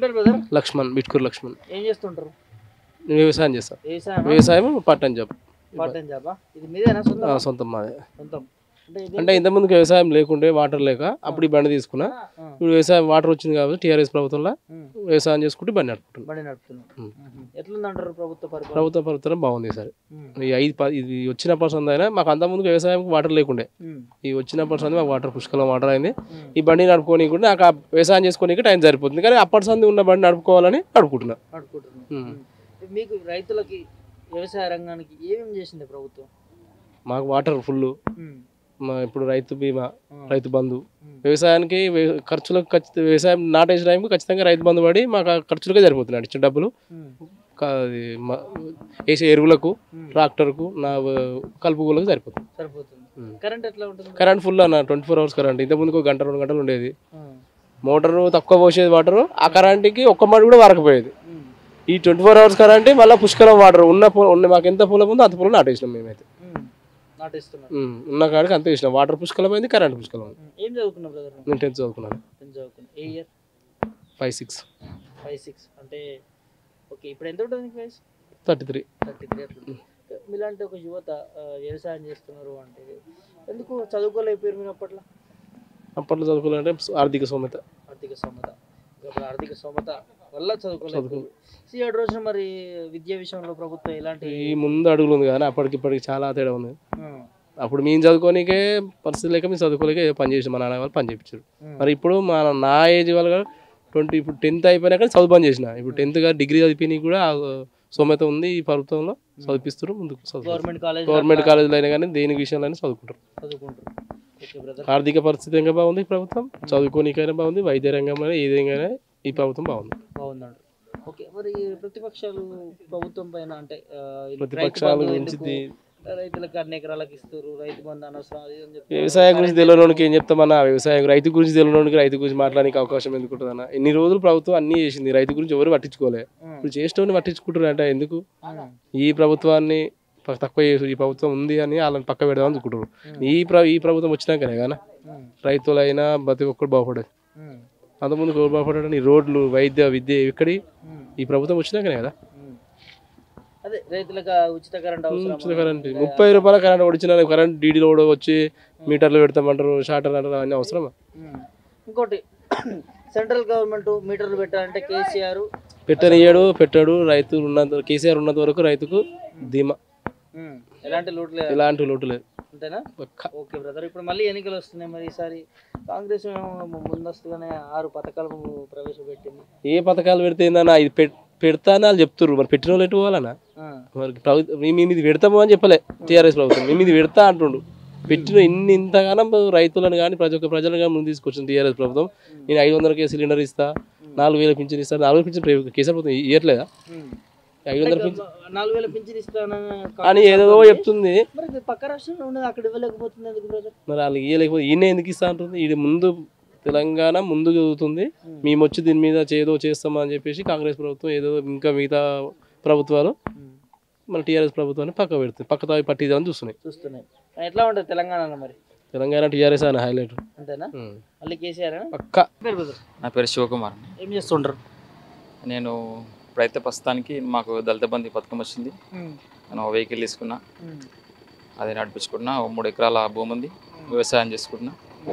పేరు బ్రదర్ లక్ష్మణ్ బిట్కూరు లక్ష్మణ్ ఏం చేస్తుంటారు నేను వ్యవసాయం చేస్తాను వ్యవసాయం వ్యవసాయం part time job part time జాబా ఇది మీదేనా సొంతం ఆ, సొంతం మాదే సొంతం అంటే ఇది అంటే ఇంతకుముందుకు వ్యవసాయం లేకుండే వాటర్ లేక అప్పుడు ఈ బండి తీసుకున్నా ఆ, ఇప్పుడు వ్యవసాయం వాటర్ వచ్చింది కాబట్టి టీఆర్ఎస్ ప్రభుత్వంలో ఉమ్, వ్యవసాయం చేసుకుంటే బండి నడుపుకుంటున్నాం బండి నడుపుతున్నాం ఉమ్. ఉమ్. ఎట్లుందంటారు ప్రభుత్వ పరిపాలన ప్రభుత్వ ప్రభుత్వం బాగుంది సార్ ఉమ్, ఈ ఐదు ప- ఇది వచ్చిన పర్సెంట్ అయినా మాకు అంతకుముందు వ్యవసాయం వాటర్ లేకుండే ఉమ్, ఈ వచ్చిన పర్సెంట్ మాకు వాటర్ పుష్కలం వాటర్ అయింది ఉమ్. ఈ బండి నడుపుకొని కూడా నాకు ఆ వ్యవసాయం చేసుకోనికి టైం సరిపోతుంది కానీ అప్పటి సంది ఉన్న బండి నడుపుకోవాలని నడుపుకుంటున్నా నడుపుకుంటున్నాం ఉమ్. ఉమ్. మీకు రైతులకి వ్యవసాయ రంగానికి ఏమేమి చేసింది ప్రభుత్వం మాకు వాటర్ ఫుల్ ఉమ్, మా ఇప్పుడు రైతు బీమా ఉమ్, రైతు బంధు ఉమ్. వ్యవసాయానికి వే- ఖర్చులకు ఖచ్చితంగా వ్యవసాయం నాటేసే టైంకి ఖచ్చితంగా రైతు బంధు పడి మాకు ఆ ఖర్చులకే సరిపోతున్నాడు ఇచ్చిన డబ్బులు ఉమ్, కా- అది మ- వేసే ఎరువులకు ఉమ్. ట్రాక్టర్కు నా వ- కలుపుకోలకు సరిపోతుంది సరిపోతుంది ఉమ్. కరెంట్ ఎట్లా ఉంటుంది కరెంట్ ఫుల్ అన్న ట్వంటీ ఫోర్ అవర్స్ కరెంట్ ఇంతకుముందుకు ఒక గంట రెండు గంటలు ఉండేది ఉమ్, మోటారు తక్కువ పోసేది వాటర్ ఆ కరెంట్కి ఒక్క మడి కూడా వరకపోయేది ఉమ్, ఈ ట్వంటీ ఫోర్ అవర్స్ కరెంట్ మళ్ళీ పుష్కలం వాటర్ ఉన్న పొ- ఉన్న మాకు ఎంత పొలం ఉందో అంత పొలం నాటేసినాం మేమైతే ఉమ్. నాటేస్తున్నారు ఉమ్, ఉన్న కాడికి అంతే వేసినాం వాటర్ పుష్కలమైంది కరెంట్ పుష్కలం ఉమ్. ఏం చదువుకున్నారు బ్రదర్ నేను టెన్త్ చదువుకున్నాను టెన్త్ చదువుకున్నా ఏ year five six five six అంటే ఓకే ఇప్పుడు ఎంత ఉంటుంది నీకు వయసు థర్టీ త్రీ థర్టీ త్రీ అట్లా మీలాంటి ఒక యువత ఆ, వ్యవసాయం చేస్తున్నారు అంటే ఎందుకు చదువుకోలేకపోయారు మీరు అప్పట్లో అప్పట్లో చదువుకోవాలంటే ఆర్థిక సోమత ఆర్థిక స్తోమత ఇప్పుడు ఆర్థిక స్తోమత వల్ల చదువుకోలేదు సి ఏడు రోజున మరి విద్యా విషయంలో ప్రభుత్వం ఎలాంటి ఈ ముందు అడుగులు ఉంది కానీ అప్పటికి ఇప్పటికి చాలా తేడా ఉంది ఉమ్, అప్పుడు మేము చదువుకోనికే పరిస్థితి లేక మేము చదువుకోలేక ఏదో పని చేసాం మా నాన్న వాళ్ళు పని చేయించారు ఉమ్, మరి ఇప్పుడు మా నా ఏజ్ వాళ్ళు ట్వంటీ ఇప్పుడు టెన్త్ అయిపోయినాక చదువు పని చేసిన ఇప్పుడు టెన్త్ గా డిగ్రీ చదివినాయి కూడా ఆ సోమత ఉంది ఈ ప్రభుత్వంలో చదివిస్తారు ముందుకు చదువు గవర్నమెంట్ కాలేజ్ గవర్నమెంట్ కాలేజీలో అయినా కానీ దేని విషయంలో అయినా చదువుకుంటారు చదువుకుంటారు ఓకే బ్రదర్ ఆర్థిక పరిస్థితి ఇంకా బాగుంది ఈ ప్రభుత్వం చదువుకోనికైనా బాగుంది వైద్య రంగంలో ఏ విధంగా ఈ ప్రభుత్వం బాగుంది బాగుందండి ఓకే మరి ప్రతిపక్షాలు ప్రభుత్వం పైన అంటే ఆ, ఇది రైతు ప్రతిపక్షాల బంధు గురించి ఎందుకు? ది- రైతులకు అన్ని ఎకరాలకు ఇస్తారు రైతు బంధు అనవసరం అది ఇది అని చెప్పి వ్యవసాయం గురించి తెలియనోనికి ఏం చెప్తామన్నా వ్యవసాయం రైతు గురించి తెలియనోనికి రైతు గురించి మాట్లాడడానికి అవకాశం ఎందుకు ఉంటుందన్న ఎన్ని రోజులు ప్రభుత్వం అన్నీ చేసింది రైతు గురించి ఎవరు పట్టించుకోలే ఉమ్, ఇప్పుడు చేసేటోని పట్టించుకుంటారు అంటే ఎందుకు ఉమ్, ఈ ప్రభుత్వాన్ని ప- తక్కువ చేసు ఈ ప్రభుత్వం ఉంది అని వాళ్ళని పక్క పెడదామని అనుకుంటారు ఈ ప్ర ఈ ప్రభుత్వం వచ్చినాకనే కానీ ఉమ్, రైతులైనా ప్రతి ఒక్కరు బాగుపడేది ఉమ్, అంతకుముందు ఎవరు బాగుపడాడని ఈ రోడ్లు వైద్య విద్య ఇక్కడి ఉమ్, ఈ ప్రభుత్వం వచ్చినాకనే కదా ఉమ్. అదే రైతులకు ఆ ఉచిత కరెంట్ అవసరం ఉచిత కరెంట్ ముప్పై రూపాయల కరెంట్ వచ్చిన కరెంట్ డీడీలో కూడా వచ్చి మీటర్లు పెడతామంటారు షార్టర్ అంటారు అవన్నీ అవసరమా ఉమ్. ఇంకోటి సెంట్రల్ గవర్నమెంట్ మీటర్లు పెట్టాలంటే కేసీఆర్ పెట్టనియ్యాడు పెట్టాడు రైతు ఉన్నంత కేసీఆర్ ఉన్నంత వరకు రైతుకు ధీమా ఉమ్, ఎలాంటి లోటు లేదు ఎలాంటి లోటు లేదు అంతేనా ఒక్క- ఓకే బ్రదర్ ఇప్పుడు మళ్ళీ ఎన్నికలు వస్తున్నాయి మరి ఈసారి కాంగ్రెస్ ఏమో ముందస్తుగానే ఆరు పథకాలు ప్రవేశపెట్టింది ఏ పథకాలు పెడితే ఏందన్నా ఇది పెట్ పెడతానా వాళ్ళు చెప్తుర్రు మరి పెట్టిన వాళ్ళు ఎటు పోవాలన్నా ఆ, మరి ప్రభుత్వం మేము ఇది పెడతాము అని చెప్పలే టీఆర్ఎస్ ప్రభుత్వం మేము ఇది పెడతా అంటుండు పెట్టిన ఇన్ని ఇంతగానం రైతులను కానీ ప్రతి ఒక్క ప్రజలను కానీ ముందు తీసుకొచ్చింది టీఆర్ఎస్ ప్రభుత్వం నేను ఐదు వందలకే సిలిండర్ ఇస్తా నాలుగు వేల పింఛన్ ఇస్తా నాలుగు వేల పింఛన్ ప్రైవేట్ కేసీఆర్ ప్రభుత్వం ఇవ్వట్లేదా ఉమ్. ఐదు వందల పింఛన్ నాలుగు వేల పింఛన్ ఇస్తానని అని ఏదో చెప్తుంది మరి ఇది పక్క రాష్ట్రంలో ఉన్నది అక్కడ ఇవ్వలేకపోతుంది ఎందుకు బ్రదర్ మరి వాళ్ళు ఇవ్వలేకపోతే ఈయన ఎందుకు ఇస్తా అంటుంది ఇది ముందు తెలంగాణ ముందు చదువుతుంది మేము వచ్చి దీని మీద చేదో చేస్తామని చెప్పేసి కాంగ్రెస్ ప్రభుత్వం ఏదో ఇంకా మిగతా ప్రభుత్వాలు మన టీఆర్ఎస్ ప్రభుత్వాన్ని పక్క పెడుతుంది పక్క తావి పట్టిద్దామని చూస్తున్నాయి చూస్తున్నాయి ఎట్లా ఉంటుంది తెలంగాణలో మరి తెలంగాణ టీఆర్ఎస్ అని హైలైట్ అంతేనా మళ్ళీ కేసీఆర్ పక్క పేరు బ్రదర్ నా పేరు శివకుమార్ అండి. ఏం చేస్తుంటారు నేను ఇప్పుడైతే ప్రస్తుతానికి మాకు దళిత బంధు పథకం వచ్చింది నేను ఒక వెహికల్ తీసుకున్నా అది నడిపించుకున్నా ఓ మూడు ఎకరాల భూమి ఉంది వ్యవసాయం చేసుకుంటున్నా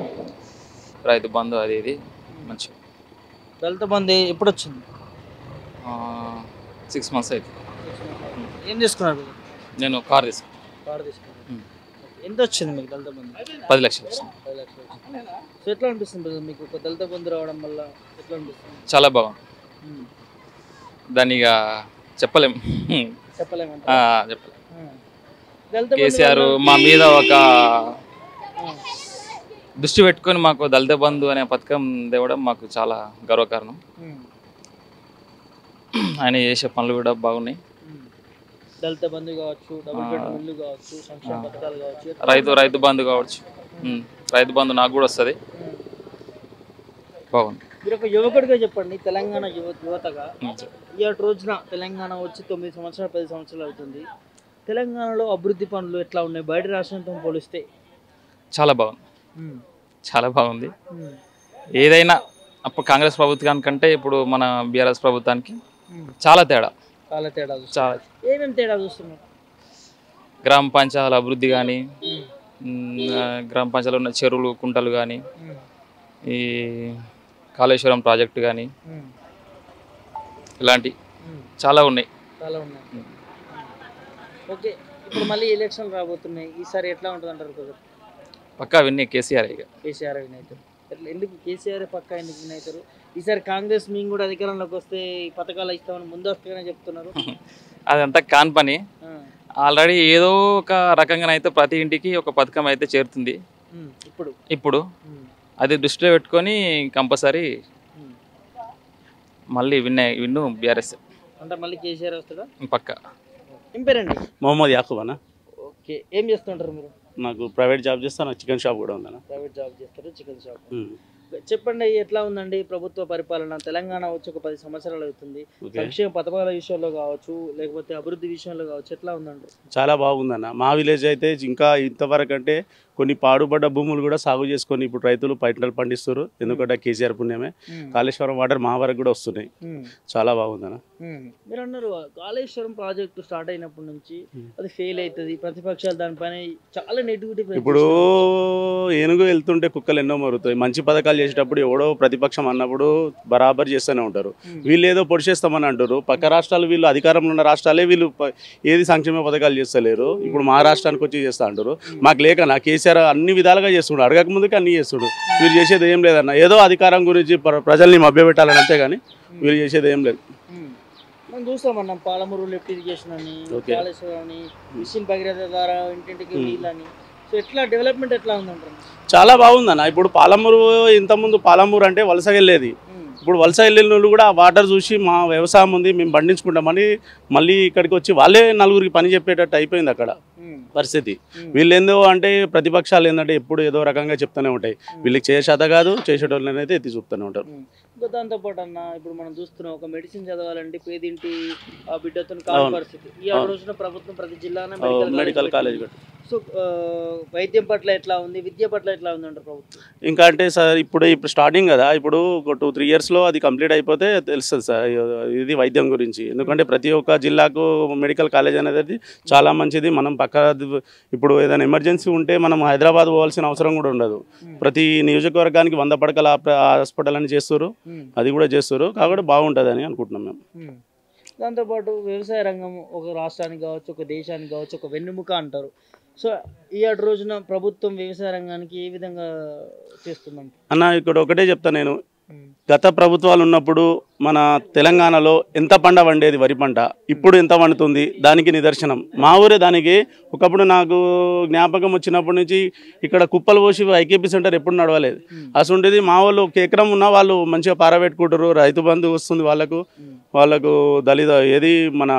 రైతు బంధు అది ఇది మంచి దళిత బంధు ఎప్పుడు వచ్చింది సిక్స్ మంత్స్ అయితే ఏం చేసుకున్నారు బ్రదర్ నేను కార్ తీసుకున్నా కార్ తీసుకున్నారు ఉమ్. ఎంత వచ్చింది మీకు దళిత బంధు పది లక్షలు వచ్చింది పది లక్షలు వచ్చింది సో ఎట్లా అనిపిస్తుంది బ్రదర్ మీకు ఒక దళిత బంధు రావడం వల్ల ఎట్లా అనిపిస్తుంది చాలా బాగుంది ఉమ్. దాన్ని ఇక చెప్పలేం చెప్పలేమంట ఆ, చెప్పలేం ఉమ్. దళిత బంధు కేసీఆర్ వల్ల- మా మీద ఒక ఉమ్. దృష్టి పెట్టుకొని మాకు దళిత బంధు అనే పథకం తేవడం మాకు చాలా గర్వకారణం ఉమ్. ఆయన చేసే పనులు కూడా బాగున్నాయి ఉమ్. దళిత బంధు కావచ్చు డబుల్ బెడ్రూమ్ ఇల్లు కావచ్చు సంక్షేమ పథకాలు కావచ్చు ఎట్లా రైతు రైతు బంధు కావచ్చు ఉమ్. రైతు బంధు నాకు కూడా వస్తుంది ఉమ్. బాగుంది మీరు ఒక యువకుడిగా చెప్పండి తెలంగాణ యువ యువతగా ఉమ్. ఇవాటి రోజున తెలంగాణ వచ్చి తొమ్మిది సంవత్సరాలు పది సంవత్సరాలు అవుతుంది తెలంగాణలో అభివృద్ధి పనులు ఎట్లా ఉన్నాయి బయట రాష్ట్రంతో పోలిస్తే చాలా బాగుంది ఉమ్. చాలా బాగుంది ఉమ్. ఏదైనా అప్పుడు కాంగ్రెస్ ప్రభుత్వానికి కంటే ఇప్పుడు మన బీఆర్ఎస్ ప్రభుత్వానికి ఉమ్. చాలా తేడా చాలా తేడా చూస్తున్నారు. చాలా ఏమేమి తేడా చూస్తున్నారు గ్రామ పంచాయతీల అభివృద్ధి కానీ ఉమ్. గ్రామ పంచాయతీలో ఉన్న చెరువులు కుంటలు కానీ ఉమ్. ఈ కాళేశ్వరం ప్రాజెక్టు కానీ ఉమ్. ఇలాంటి ఉమ్. చాలా ఉన్నాయి చాలా ఉన్నాయి ఓకే ఇప్పుడు మళ్ళీ ఎలక్షన్లు రాబోతున్నాయి ఈసారి ఎట్లా ఉంటుంది అంటారు కొంచెం పక్కా విన్నీ కేసీఆర్ ఇక కేసీఆర్ విన్ అవుతారు ఎట్లా ఎందుకు కేసీఆర్ పక్కా ఎందుకు విన్ అవుతారు ఈసారి కాంగ్రెస్ మేము కూడా అధికారంలోకి వస్తే ఈ పథకాలు ఇస్తామని ముందు వస్తాయని చెప్తున్నారు అదంతా కాన్ పని ఆ. ఆల్రెడీ ఏదో ఒక రకంగానైతే ప్రతి ఇంటికి ఒక పథకం అయితే చేరుతుంది ఉమ్. ఇప్పుడు ఇప్పుడు ఉమ్. అది దృష్టిలో పెట్టుకొని కంపల్సరీ ఉమ్. మళ్ళీ విన్ విన్ను బీఆర్ఎస్ అంటే మళ్ళీ కేసీఆర్ వస్తాడా పక్క ఏం పేరండి మొహమ్మద్ యాకూబ్ అన్న ఓకే ఏం చేస్తుంటారు మీరు నాకు ప్రైవేట్ జాబ్ చేస్తా నాకు చికెన్ షాప్ కూడా ఉందన్న ప్రైవేట్ జాబ్ చేస్తారు చికెన్ షాప్ ఉమ్. చెప్పండి ఎట్లా ఉందండి ప్రభుత్వ పరిపాలన తెలంగాణ వచ్చి ఒక పది సంవత్సరాలు అవుతుంది ఓకే సంక్షేమ పథకాల విషయంలో కావచ్చు లేకపోతే అభివృద్ధి విషయంలో కావచ్చు ఎట్లా ఉందండి చాలా బాగుందన్న మా విలేజ్ అయితే ఇంకా ఇంతవరకు అంటే కొన్ని పాడుపడ్డ భూములు కూడా సాగు చేసుకొని ఇప్పుడు రైతులు పంటలు పండిస్తారు ఎందుకంటే కేసీఆర్ పుణ్యమే కాళేశ్వరం వాటర్ మా వరకు కూడా వస్తున్నాయి ఉమ్. చాలా బాగుందన్న ఉమ్. మీరు అన్నారు కాళేశ్వరం ప్రాజెక్టు స్టార్ట్ అయినప్పటి నుంచి ఉమ్. అది ఫెయిల్ అవుతుంది ప్రతిపక్షాలు దానిపైన చాలా నెగిటివిటీ ఇప్పుడు ఏనుగు వెళ్తుంటే కుక్కలు ఎన్నో మరుగుతాయి మంచి పథకాలు చేసేటప్పుడు ఎవడో ప్రతిపక్షం అన్నప్పుడు బరాబర్ చేస్తూనే ఉంటారు వీళ్ళు ఏదో పొడిచేస్తామని అంటారు పక్క రాష్ట్రాలు వీళ్ళు అధికారంలో ఉన్న రాష్ట్రాలే వీళ్ళు ప- ఏది సంక్షేమ పథకాలు చేస్తలేరు ఇప్పుడు మా రాష్ట్రానికి వచ్చి చేస్తా అంటారు మాకు లేక నా కేసీఆర్ అన్ని విధాలుగా చేస్తున్నాడు అడగక ముందుకే అన్ని చేస్తుడు వీళ్ళు చేసేది ఏం లేదన్న ఏదో అధికారం గురించి ప్ర- ప్రజల్ని మభ్యపెట్టాలని అంతేగాని వీళ్ళు చేసేది ఏం లేదు మనం చూస్తామన్నాం పాలమూరు లిఫ్ట్ ఇరిగేషన్ అని Okay. కాళేశ్వరం అని మిషన్ భగీరథ ద్వారా ఇంటింటికి నీళ్ళని సో ఎట్లా డెవలప్మెంట్ ఎట్లా ఉందంటారు చాలా బాగుందన్న ఇప్పుడు పాలమూరు ఇంతకుముందు పాలమూరు అంటే వలస వెళ్ళేది ఉమ్. ఇప్పుడు వలస వెళ్ళిన వాళ్ళు కూడా ఆ వాటర్ చూసి మా వ్యవసాయం ఉంది మేము పండించుకుంటామని మళ్ళీ ఇక్కడికి వచ్చి వాళ్ళే నలుగురికి పని చెప్పేటట్టు అయిపోయింది అక్కడ ఉమ్. పరిస్థితి ఉమ్. వీళ్ళు ఏందో అంటే ప్రతిపక్షాలు ఏంటంటే ఎప్పుడు ఏదో రకంగా చెప్తూనే ఉంటాయి వీళ్ళకి చేసేత కాదు చేసేటోళ్ళని అయితే ఎత్తి చూపుతూనే ఉంటారు ఉమ్. ఇంకా దాంతో పాటు అన్న ఇప్పుడు మనం చూస్తున్నాం ఒక మెడిసిన్ చదవాలంటే పేదింటి ఆ బిడ్డతో కాని అవును. పరిస్థితి ఈ అవును. రోజున ప్రభుత్వం ప్రతి జిల్లాన మెడికల్ కాలేజ్ కూడా సో ఆ, వైద్యం పట్ల ఎట్లా ఉంది విద్య పట్ల ఎట్లా ఉంది అంటారు ప్రభుత్వం ఇంకా అంటే సార్ ఇప్పుడు ఇప్పుడు స్టార్టింగ్ కదా ఇప్పుడు ఒక టూ త్రీ ఇయర్స్లో అది కంప్లీట్ అయిపోతే తెలుస్తుంది సార్ ఇది వైద్యం గురించి ఎందుకంటే ప్రతి ఒక్క జిల్లాకు మెడికల్ కాలేజ్ అనేది చాలా మంచిది మనం పక్క ఇప్పుడు ఏదైనా ఎమర్జెన్సీ ఉంటే మనం హైదరాబాద్ పోవాల్సిన అవసరం కూడా ఉండదు ప్రతి నియోజకవర్గానికి వంద పడకల ఆప- హాస్పిటల్ అని చేస్తారు ఉమ్. అది కూడా చేస్తారు కాబట్టి బాగుంటుందని అనుకుంటున్నాం మేము ఉమ్. దాంతోపాటు వ్యవసాయ రంగం ఒక రాష్ట్రానికి కావచ్చు ఒక దేశానికి కావచ్చు ఒక వెన్నెముక అంటారు సో ఈ ఏడు రోజున ప్రభుత్వం వ్యవసాయ రంగానికి ఏ విధంగా చేస్తుందంట అన్న ఇక్కడ ఒకటే చెప్తా నేను గత ప్రభుత్వాలు ఉన్నప్పుడు మన తెలంగాణలో ఎంత పంట వండేది వరి పంట ఇప్పుడు ఎంత వండుతుంది దానికి నిదర్శనం మా ఊరే దానికి ఒకప్పుడు నాకు జ్ఞాపకం వచ్చినప్పటి నుంచి ఇక్కడ కుప్పలు పోసి ఐకేపీ సెంటర్ ఎప్పుడు నడవలేదు అసలు మా వాళ్ళు ఒక ఎకరం ఉన్న వాళ్ళు మంచిగా పారబెట్టుకుంటారు రైతు బంధు వస్తుంది వాళ్ళకు వాళ్ళకు దళిత ఏది మన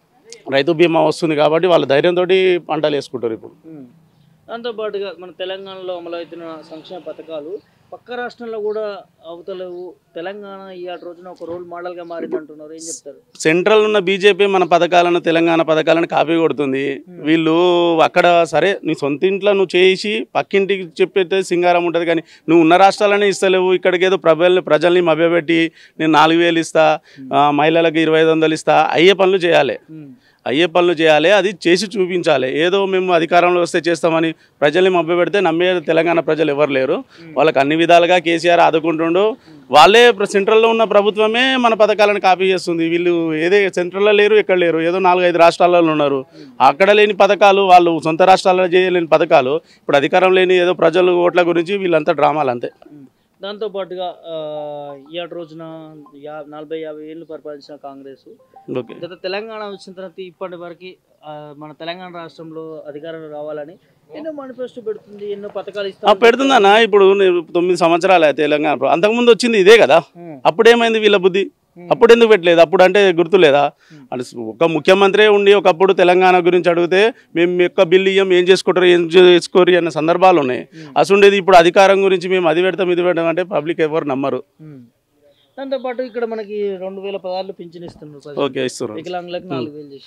రైతు బీమా వస్తుంది కాబట్టి వాళ్ళ ధైర్యంతో పంటలు వేసుకుంటారు ఇప్పుడు ఉమ్. దాంతోపాటుగా మన తెలంగాణలో అమలవుతున్న సంక్షేమ పథకాలు పక్క రాష్ట్రంలో కూడా అవతలేవు తెలంగాణ ఈ ఏడు రోజున ఒక రోల్ మోడల్గా మారింది అంటున్నారు ఏం చెప్తారు సెంట్రల్ ఉన్న బీజేపీ మన పథకాలను తెలంగాణ పథకాలను కాపీ కొడుతుంది వీళ్ళు అక్కడ సరే నీ సొంత ఇంట్లో నువ్వు చేసి పక్కింటికి చెప్పేస్తే సింగారం ఉంటుంది కానీ నువ్వు ఉన్న రాష్ట్రాలనే ఇస్తలేవు ఇక్కడికి ఏదో ప్రజల్ని ప్రజల్ని మభ్యపెట్టి నేను నాలుగు వేలు ఇస్తా ఆ, మహిళలకు ఇరవై ఐదు వందలు ఇస్తా అయ్యే పనులు చేయాలి ఉమ్. అయ్యే పనులు చేయాలి అది చేసి చూపించాలి ఏదో మేము అధికారంలో వస్తే చేస్తామని ప్రజల్ని మభ్యపెడితే నమ్మే తెలంగాణ ప్రజలు ఎవరు లేరు వాళ్ళకి అన్ని విధాలుగా కేసీఆర్ ఆదుకుంటుండు వాళ్ళే ప్ర- సెంట్రల్లో ఉన్న ప్రభుత్వమే మన పథకాలను కాపీ చేస్తుంది వీళ్ళు ఏదే సెంట్రల్లో లేరు ఎక్కడ లేరు ఏదో నాలుగైదు రాష్ట్రాలలో ఉన్నారు అక్కడ లేని పథకాలు వాళ్ళు సొంత రాష్ట్రాల్లో చేయలేని పథకాలు ఇప్పుడు అధికారం లేని ఏదో ప్రజలు ఓట్ల గురించి వీళ్ళంతా డ్రామాలు అంతే దాంతో పాటుగా ఆ, ఈ ఏడు రోజున యా నలభై యాభై ఏళ్ళు పరిపాలించిన కాంగ్రెస్ ఓకే గత తెలంగాణ వచ్చిన తర్వాత ఇప్పటి వరకు ఆ, మన తెలంగాణ రాష్ట్రంలో అధికారంలో రావాలని ఎన్నో మేనిఫెస్టో పెడుతుంది ఎన్నో పథకాలు ఆ, ఇస్తా పెడుతుందన్న ఇప్పుడు నేను తొమ్మిది సంవత్సరాలే తెలంగాణ ప్ర- అంతకుముందు వచ్చింది ఇదే కదా ఉమ్. అప్పుడు ఏమైంది వీళ్ళ బుద్ధి అప్పుడు ఎందుకు పెట్టలేదు అప్పుడు అంటే గుర్తులేదా అంటే ఒక ముఖ్యమంత్రి ఉండి ఒకప్పుడు తెలంగాణ గురించి అడిగితే మేము మీ యొక్క బిల్లు ఇయ్యం ఏం చేసుకుంటారు ఏం చేసుకోరు అన్న సందర్భాలు ఉన్నాయి అసలు ఇప్పుడు అధికారం గురించి మేము అది పెడతాం ఇది పెడతాం అంటే పబ్లిక్ ఎవరు నమ్మరు ఉమ్. దాంతో పాటు ఇక్కడ మనకి రెండు వేల పదహారులు పింఛన్ ఇస్తున్నారు ప్రజలు. ఓకే ఇస్తున్నారు వికలాంగులకు నాలుగు వేలు చేసినారు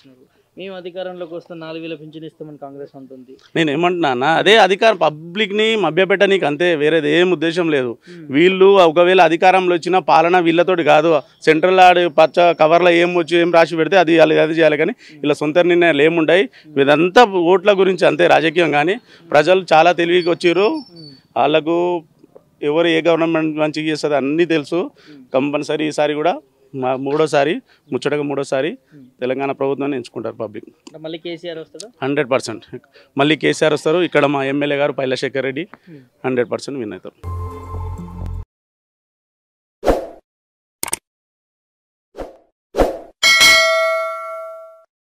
మేము అధికారంలోకి వస్తే నాలుగు వేల పింఛన్ ఇస్తామని కాంగ్రెస్ అంటుంది నేను ఏమంటున్నా అన్న అదే అధికారం పబ్లిక్ని మభ్యపెట్టనీకి అంతే వేరేది ఏం ఉద్దేశం లేదు వీళ్ళు ఒకవేళ అధికారంలో వచ్చిన పాలన వీళ్ళతోటి కాదు సెంట్రల్ ఆడి పచ్చ కవర్లో ఏం వచ్చి ఏం రాసి పెడితే అది అది అది చేయాలి కానీ ఇలా సొంత నిర్ణయాలు ఏముంటాయి ఇదంతా ఓట్ల గురించి అంతే రాజకీయం కానీ ప్రజలు చాలా తెలివికి వచ్చారు వాళ్ళకు ఎవరు ఏ గవర్నమెంట్ మంచిగా చేస్తుంది అన్నీ తెలుసు కంపల్సరీ ఈసారి కూడా మా మూడోసారి ముచ్చటగా మూడోసారి తెలంగాణ ప్రభుత్వాన్ని ఎంచుకుంటారు పబ్లిక్ అంటే మళ్ళీ కేసీఆర్ వస్తాడా హండ్రెడ్ పర్సెంట్ మళ్ళీ కేసీఆర్ వస్తారు ఇక్కడ మా ఎమ్మెల్యే గారు Paila Shekar Reddy hundred percent win అవుతారు